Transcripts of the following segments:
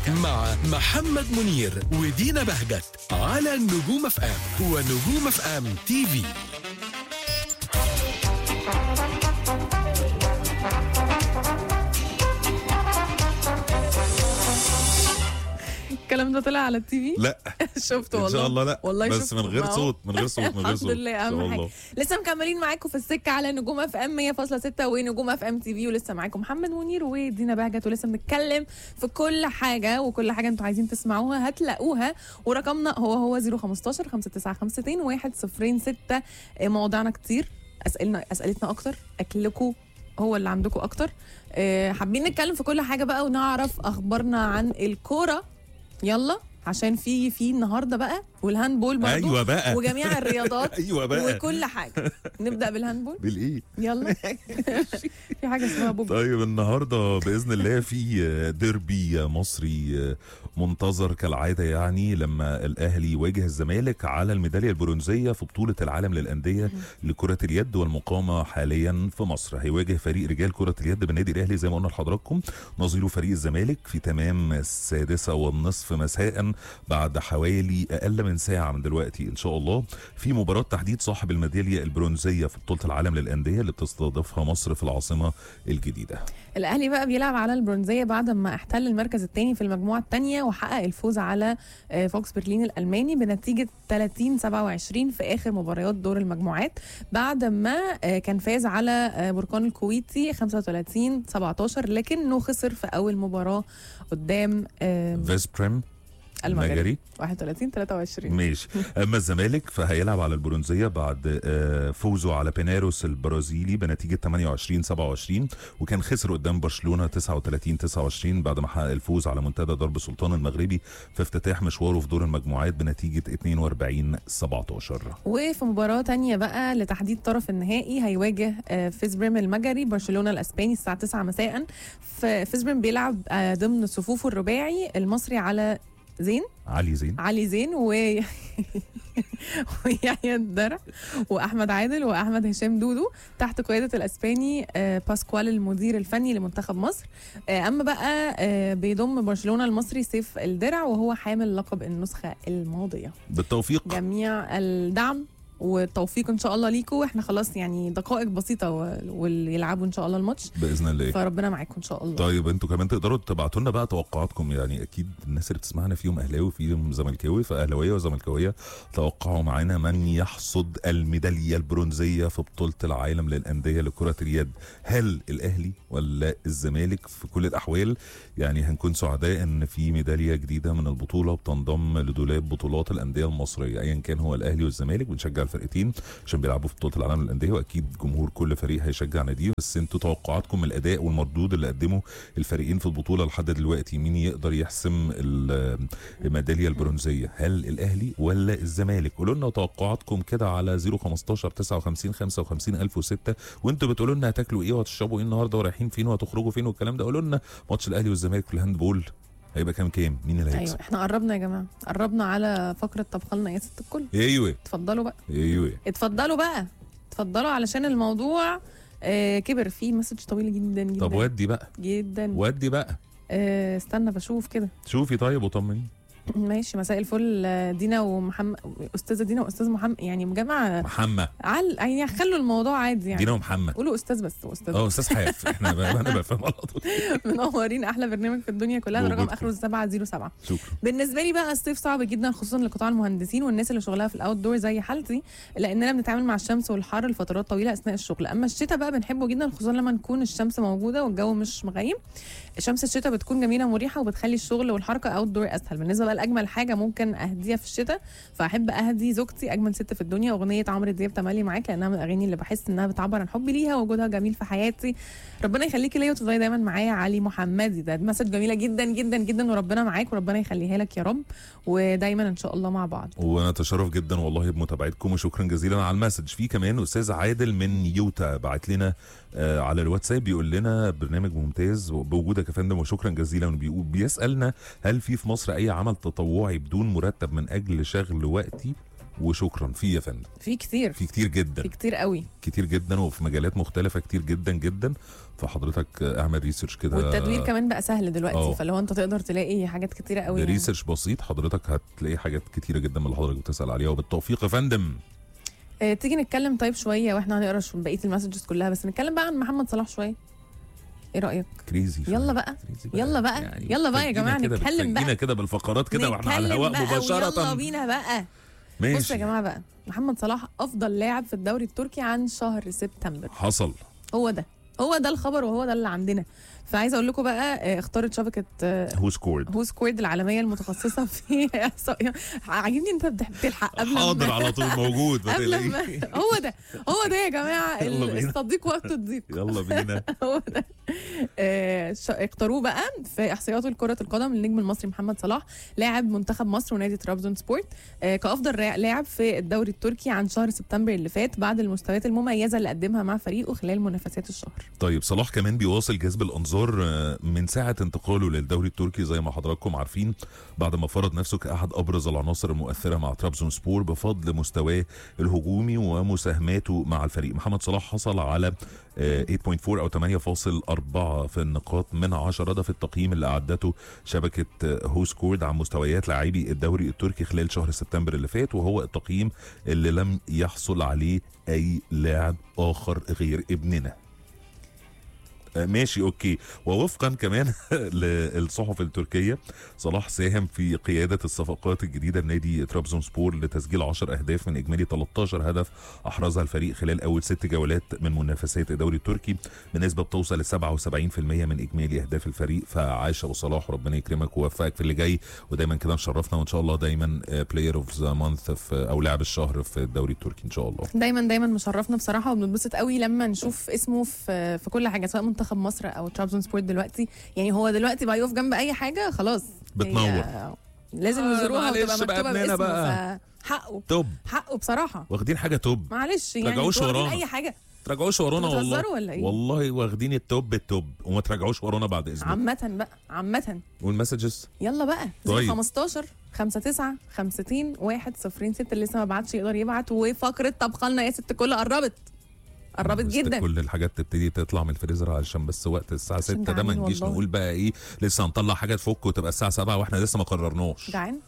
مع محمد منير ودينا بهجت على نجوم اف ام ونجوم اف ام تي في الكلام ده طلع على التي في لا شفته ان والله شاء الله لا والله بس شفته. من غير ما هو. صوت من غير صوت من غير الحمد صوت لله إن شاء اهم حاجه الله. لسه مكملين معاكم في السكه على نجوم اف ام 100.6 ونجوم اف ام تي في ولسه معاكم محمد منير ودينا بهجت ولسه بنتكلم في كل حاجه وكل حاجه انتوا عايزين تسمعوها هتلاقوها ورقمنا هو هو 015 5952 106 مواضيعنا كتير اسئلنا اسئلتنا اكتر اكلكم هو اللي عندكم اكتر آه، حابين نتكلم في كل حاجه بقى ونعرف اخبارنا عن الكوره يلا عشان في في النهارده بقى والهاندبول برضه ايوه بقى وجميع الرياضات ايوه بقى وكل حاجه نبدا بالهاندبول بالايه يلا في حاجه اسمها بوب طيب النهارده باذن الله في ديربي مصري منتظر كالعاده يعني لما الاهلي يواجه الزمالك على الميداليه البرونزيه في بطوله العالم للانديه لكره اليد والمقامه حاليا في مصر هيواجه فريق رجال كره اليد بالنادي الاهلي زي ما قلنا لحضراتكم نظيره فريق الزمالك في تمام السادسه والنصف مساء بعد حوالي اقل من ساعه من دلوقتي ان شاء الله في مباراه تحديد صاحب الميداليه البرونزيه في بطوله العالم للانديه اللي بتستضيفها مصر في العاصمه الجديده الاهلي بقى بيلعب على البرونزيه بعد ما احتل المركز الثاني في المجموعه الثانيه وحقق الفوز على آه، فوكس برلين الالماني بنتيجه 30 27 في اخر مباريات دور المجموعات بعد ما آه، كان فاز على آه، بركان الكويتي 35 17 لكنه خسر في اول مباراه قدام آه، فيسبريم المجري المجري 31 23 ماشي اما الزمالك فهيلعب على البرونزيه بعد آه، فوزه على بيناروس البرازيلي بنتيجه 28 27 وكان خسر قدام برشلونه 39 29 بعد ما حقق الفوز على منتدى درب سلطان المغربي في افتتاح مشواره في دور المجموعات بنتيجه 42 17 وفي مباراة تانية بقى لتحديد طرف النهائي هيواجه آه، فيسبريم المجري برشلونة الأسباني الساعة 9 مساء ف- فيسبريم بيلعب آه، ضمن صفوفه الرباعي المصري على زين علي زين علي زين و ويحيى الدرع واحمد عادل واحمد هشام دودو تحت قياده الاسباني آه، باسكوال المدير الفني لمنتخب مصر آه، اما بقى آه، بيضم برشلونه المصري سيف الدرع وهو حامل لقب النسخه الماضيه بالتوفيق جميع الدعم والتوفيق ان شاء الله ليكم احنا خلاص يعني دقائق بسيطه و- واللي يلعبوا ان شاء الله الماتش باذن الله فربنا معاكم ان شاء الله طيب انتوا كمان تقدروا تبعتوا لنا بقى توقعاتكم يعني اكيد الناس اللي بتسمعنا فيهم اهلاوي وفيهم زملكاوي فاهلاويه وزملكاويه توقعوا معانا من يحصد الميداليه البرونزيه في بطوله العالم للانديه لكره اليد هل الاهلي ولا الزمالك في كل الاحوال يعني هنكون سعداء ان في ميداليه جديده من البطوله بتنضم لدولاب بطولات الانديه المصريه ايا كان هو الاهلي والزمالك بنشجع الفرقتين عشان بيلعبوا في بطوله العالم للانديه واكيد جمهور كل فريق هيشجع ناديه بس انتوا توقعاتكم من الاداء والمردود اللي قدمه الفريقين في البطوله لحد دلوقتي مين يقدر يحسم ال- الميداليه البرونزيه هل الاهلي ولا الزمالك قولوا لنا توقعاتكم كده على 015 59 55 1006 وانتوا بتقولوا لنا هتاكلوا ايه وهتشربوا ايه النهارده ورايحين فين وهتخرجوا فين والكلام ده قولوا لنا ماتش الاهلي والزمالك في الهاندبول هيبقى كام كام مين اللي ايوه هيكسب احنا قربنا يا جماعه قربنا على فقره طبخ لنا يا ست الكل ايوه اتفضلوا بقى ايوه اتفضلوا بقى اتفضلوا علشان الموضوع آه كبر فيه مسج طويل جدا جدا طب ودي بقى جدا ودي بقى آه استنى بشوف كده شوفي طيب وطمني ماشي مساء الفل آه، دينا ومحمد استاذه دينا واستاذ محمد يعني مجمع محمد عل يعني خلوا الموضوع عادي يعني دينا ومحمد قولوا استاذ بس واستاذ اه استاذ حاف احنا بقى انا بفهم على طول منورين احلى برنامج في الدنيا كلها ده رقم وجودكم. اخره 707 شكرا بالنسبه لي بقى الصيف صعب جدا خصوصا لقطاع المهندسين والناس اللي شغلها في الاوت دور زي حالتي لاننا بنتعامل مع الشمس والحر لفترات طويله اثناء الشغل اما الشتاء بقى بنحبه جدا خصوصا لما نكون الشمس موجوده والجو مش مغيم شمس الشتاء بتكون جميله ومريحه وبتخلي الشغل والحركه اوت دور اسهل بالنسبه بقى لاجمل حاجه ممكن اهديها في الشتاء فاحب اهدي زوجتي اجمل ست في الدنيا اغنيه عمرو دياب تملي معاك لانها من الاغاني اللي بحس انها بتعبر عن حبي ليها ووجودها جميل في حياتي ربنا يخليكي ليا وتفضلي دايما معايا علي محمدي ده مسج جميله جدا جدا جدا وربنا معاك وربنا يخليها لك يا رب ودايما ان شاء الله مع بعض وانا اتشرف جدا والله بمتابعتكم وشكرا جزيلا على المسج في كمان استاذ عادل من يوتا بعت لنا آه على الواتساب بيقول لنا برنامج ممتاز بوجودك يا فندم وشكرا جزيلا بيقول بيسالنا هل في في مصر اي عمل تطوعي بدون مرتب من اجل شغل وقتي وشكرا في يا فندم في كتير في كتير جدا في كتير قوي كتير جدا وفي مجالات مختلفه كتير جدا جدا فحضرتك اعمل ريسيرش كده والتدوير كمان بقى سهل دلوقتي آه. فاللي هو انت تقدر تلاقي حاجات كتيره قوي يعني. ريسيرش بسيط حضرتك هتلاقي حاجات كتيره جدا من اللي حضرتك بتسال عليها وبالتوفيق يا فندم آه تيجي نتكلم طيب شويه واحنا هنقرا شو- بقيه المسجز كلها بس نتكلم بقى عن محمد صلاح شويه ايه رايك كريزي يلا بقى يلا بقى يلا بقى يا جماعه نتكلم بقى كده بالفقرات كده واحنا على نتكلم الهواء بقى مباشره يلا بينا بقى ماشي بصوا يا جماعه بقى محمد صلاح افضل لاعب في الدوري التركي عن شهر سبتمبر حصل هو ده هو ده الخبر وهو ده اللي عندنا فعايزه اقول لكم بقى آه، اختارت شبكه آه، هو سكورد هو سكويرد العالميه المتخصصه في إحصائيات. عاجبني انت بتح- بتلحق قبل حاضر ما- على طول موجود ما قبل تقلقيش. ما هو ده هو ده يا جماعه يلا ال- بينا. الصديق وقت الضيق يلا بينا هو ده آه، ش- اختاروه بقى في احصائياته لكره القدم النجم المصري محمد صلاح لاعب منتخب مصر ونادي ترابزون سبورت آه، كافضل را- لاعب في الدوري التركي عن شهر سبتمبر اللي فات بعد المستويات المميزه اللي قدمها مع فريقه خلال منافسات الشهر طيب صلاح كمان بيواصل جذب الانظار آه، من ساعه انتقاله للدوري التركي زي ما حضراتكم عارفين بعد ما فرض نفسه كاحد ابرز العناصر المؤثره مع ترابزون سبور بفضل مستواه الهجومي ومساهماته مع الفريق محمد صلاح حصل على آه، 8.4 او 8.4 في النقاط من 10 ده في التقييم اللي اعدته شبكه آه، هو سكورد عن مستويات لاعبي الدوري التركي خلال شهر سبتمبر اللي فات وهو التقييم اللي لم يحصل عليه اي لاعب اخر غير ابننا آه، ماشي اوكي ووفقا كمان للصحف التركيه صلاح ساهم في قياده الصفقات الجديده لنادي ترابزون سبور لتسجيل 10 اهداف من اجمالي 13 هدف احرزها الفريق خلال اول ست جولات من منافسات الدوري التركي بنسبه بتوصل ل 77% من اجمالي اهداف الفريق فعاش ابو صلاح وربنا يكرمك ويوفقك في اللي جاي ودايما كده مشرفنا وان شاء الله دايما بلاير اوف ذا مانث او لاعب الشهر في الدوري التركي ان شاء الله دايما دايما مشرفنا بصراحه وبنتبسط قوي لما نشوف اسمه في في كل حاجه سواء منتخب مصر او ترابزون سبورت دلوقتي يعني هو دلوقتي بقى يقف جنب اي حاجه خلاص بتنور. هي لازم آه، يزوروها وتبقى معلش بقى مكتوبه ابننا باسمه بقى. فحقه توب حقه بصراحه واخدين حاجه توب معلش يعني ترجعوش انتوا واخدين ورانا. اي حاجه تراجعوش ورانا انتوا والله بتهزروا ولا ايه؟ والله واخدين التوب التوب وما تراجعوش ورانا بعد اذنك عامة بقى عامة والمسجز يلا بقى زي طيب. 15 5 9 50 1 0 6 اللي لسه ما بعتش يقدر يبعت وفقرة طبخة لنا يا ست الكل قربت قربت بس جدا كل الحاجات تبتدي تطلع من الفريزر علشان بس وقت الساعه عشان 6 ده ما جعانين نجيش والله. نقول بقى ايه لسه هنطلع حاجه تفك وتبقى الساعه 7 واحنا لسه ما قررناش جعان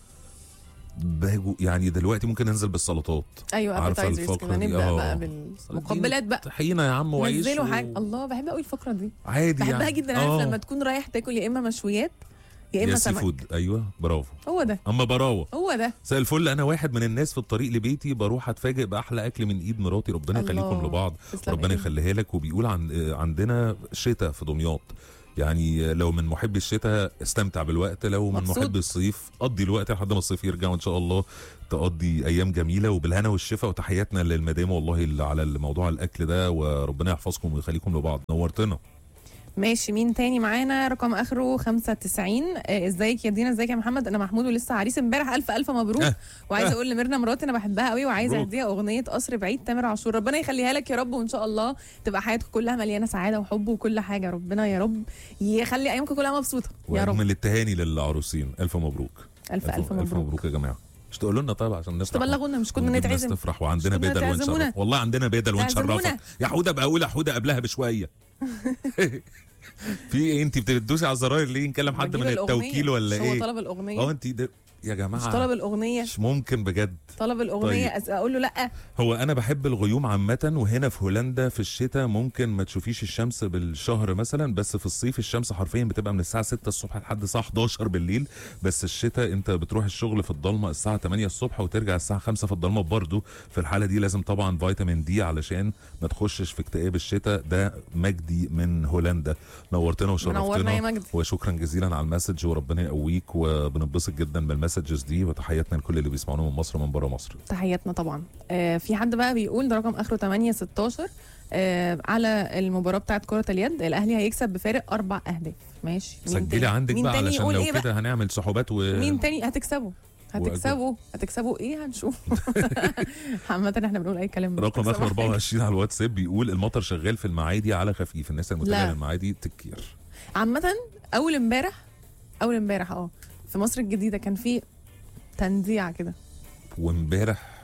باجو يعني دلوقتي ممكن ننزل بالسلطات ايوه عارفة ابيتايزرز الفقرة كده دي؟ نبدا اه. بقى بالمقبلات بقى طحينه يا عم وعيش نزلوا و- حاجه الله بحب قوي الفقره دي عادي بحبها يعني. جدا عارف آه. لما تكون رايح تاكل يا اما مشويات يا اما يا سي سمك فود ايوه برافو هو ده اما براوه هو ده مساء الفل انا واحد من الناس في الطريق لبيتي بروح اتفاجئ باحلى اكل من ايد مراتي ربنا الله. يخليكم لبعض تسلم ربنا إيدك. يخليها لك وبيقول عن عندنا شتاء في دمياط يعني لو من محبي الشتاء استمتع بالوقت لو من مبسوط. محبي الصيف قضي الوقت لحد ما الصيف يرجع وان شاء الله تقضي ايام جميله وبالهنا والشفا وتحياتنا للمدام والله اللي على الموضوع الاكل ده وربنا يحفظكم ويخليكم لبعض نورتنا ماشي مين تاني معانا رقم اخره 95 آه، ازيك يا دينا ازيك يا محمد انا محمود ولسه عريس امبارح الف الف مبروك آه. وعايزه آه. اقول لميرنا مراتي انا بحبها قوي وعايزه مبروك. اهديها اغنيه قصر بعيد تامر عاشور ربنا يخليها لك يا رب وان شاء الله تبقى حياتك كلها مليانه سعاده وحب وكل حاجه ربنا يا رب يخلي ايامكم كلها مبسوطه يا رب واجمل التهاني للعروسين الف مبروك الف الف الف مبروك مبروك يا جماعه مش تقولوا لنا طيب عشان نفرح تبلغونا مش كنا ونجيب ناس نتعزم تفرح وعندنا مش كنا بدل تعزمونا؟ ونشرف والله عندنا بدل ونشرفك تعزمونا؟ يا حوده ابقى اقول حوده قبلها بشويه في ايه انت بتدوسي على الزراير ليه نكلم حد بجيب من الأغنية. التوكيل ولا مش هو ايه طلب الاغنيه اه انت ده يا مش جماعه طلب الاغنيه مش ممكن بجد طلب الاغنيه طيب. أس- اقول له لا هو انا بحب الغيوم عامه وهنا في هولندا في الشتاء ممكن ما تشوفيش الشمس بالشهر مثلا بس في الصيف الشمس حرفيا بتبقى من الساعه 6 الصبح لحد الساعه 11 بالليل بس الشتاء انت بتروح الشغل في الضلمه الساعه 8 الصبح وترجع الساعه 5 في الضلمه برضه في الحاله دي لازم طبعا فيتامين دي علشان ما تخشش في اكتئاب الشتاء ده مجدي من هولندا نورتنا منورنا يا وشرفتنا مجدي وشكرا جزيلا على المسج وربنا يقويك وبننبسط جدا بالمسجز دي وتحياتنا لكل اللي بيسمعونا من مصر ومن بره مصر تحياتنا طبعا آه في حد بقى بيقول ده رقم اخره 8 16 آه على المباراه بتاعت كره اليد الاهلي هيكسب بفارق اربع اهداف ماشي مين سجلي تاني؟ عندك مين بقى تاني علشان يقول لو ايه بقى كده هنعمل سحوبات و مين تاني هتكسبوا هتكسبوا هتكسبوا ايه هنشوف عامة احنا بنقول اي كلام رقم بتكسبوا اخر حاجة. 24 على الواتساب بيقول المطر شغال في المعادي على خفيف الناس المتابعه لا. للمعادي تكير عامة اول امبارح اول امبارح اه في مصر الجديدة كان في تنزيع كده وامبارح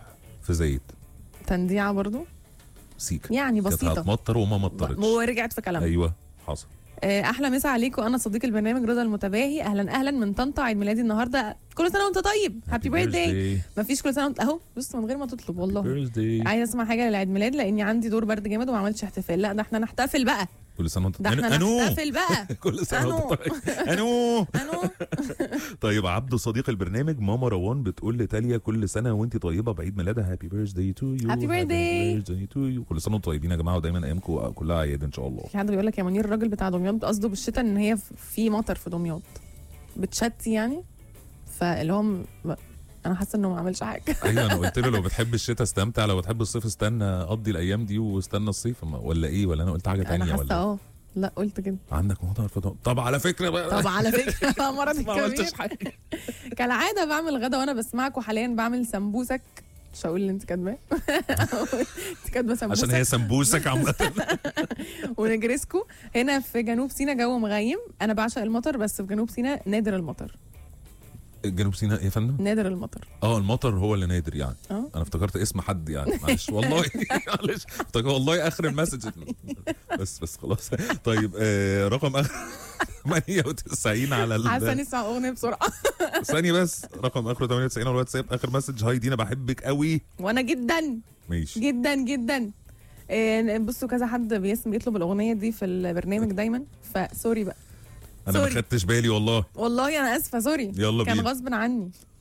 في زايد تنديعه برضو سيكا يعني كانت بسيطه هتمطر وما مطرتش ورجعت في كلامها ايوه حصل آه، احلى مسا عليكم انا صديق البرنامج رضا المتباهي اهلا اهلا من طنطا عيد ميلادي النهارده كل سنه وانت طيب هابي بيرثداي مفيش كل سنه وانت اهو بص من غير ما تطلب والله birthday. عايزه اسمع حاجه للعيد ميلاد لاني عندي دور برد جامد وما عملتش احتفال لا ده احنا نحتفل بقى كل سنه وانت ده احنا انو نحتفل بقى كل سنه أنو. وانت طيب انو انو طيب عبده صديق البرنامج ماما روان بتقول لتاليا كل سنه وانت طيبه بعيد ميلادها هابي بيرثداي تو يو Happy birthday. تو يو كل سنه وانتم طيبين يا جماعه ودايما ايامكم كلها عياد ان شاء الله في حد بيقول لك يا منير الراجل بتاع دمياط قصده بالشتاء ان هي في مطر في دمياط بتشتي يعني فاللي هو م- انا حاسه انه ما عملش حاجه ايوه انا قلت له لو بتحب الشتاء استمتع لو بتحب الصيف استنى قضي الايام دي واستنى الصيف أما- ولا ايه ولا انا قلت حاجه انا تانية حاسه ولا اه لا قلت كده عندك مطر في دم- طب على فكره بقى طب على فكره مرض ما عملتش الكبير حاجه كالعاده بعمل غدا وانا بسمعك وحاليا بعمل سمبوسك مش هقول اللي انت كاتباه انت كاتبه عشان سمبوسك هي سمبوسك عامه ونجرسكو هنا في جنوب سيناء جو مغيم انا بعشق المطر بس في جنوب سيناء نادر المطر جنوب سيناء يا فندم نادر المطر اه المطر هو اللي نادر يعني اه انا افتكرت اسم حد يعني معلش والله معلش افتكرت والله اخر المسج بس بس خلاص طيب آه رقم اخر 98 على حاسه ال... نسمع اغنيه بسرعه ثانيه بس رقم اخره 98 على الواتساب اخر مسج هاي دينا بحبك قوي وانا جدا ماشي جدا جدا إيه، بصوا كذا حد بيسم بيطلب الاغنيه دي في البرنامج دايما فسوري بقى انا ما سوري. خدتش بالي والله والله انا اسفه سوري يلا كان بينا غصب عني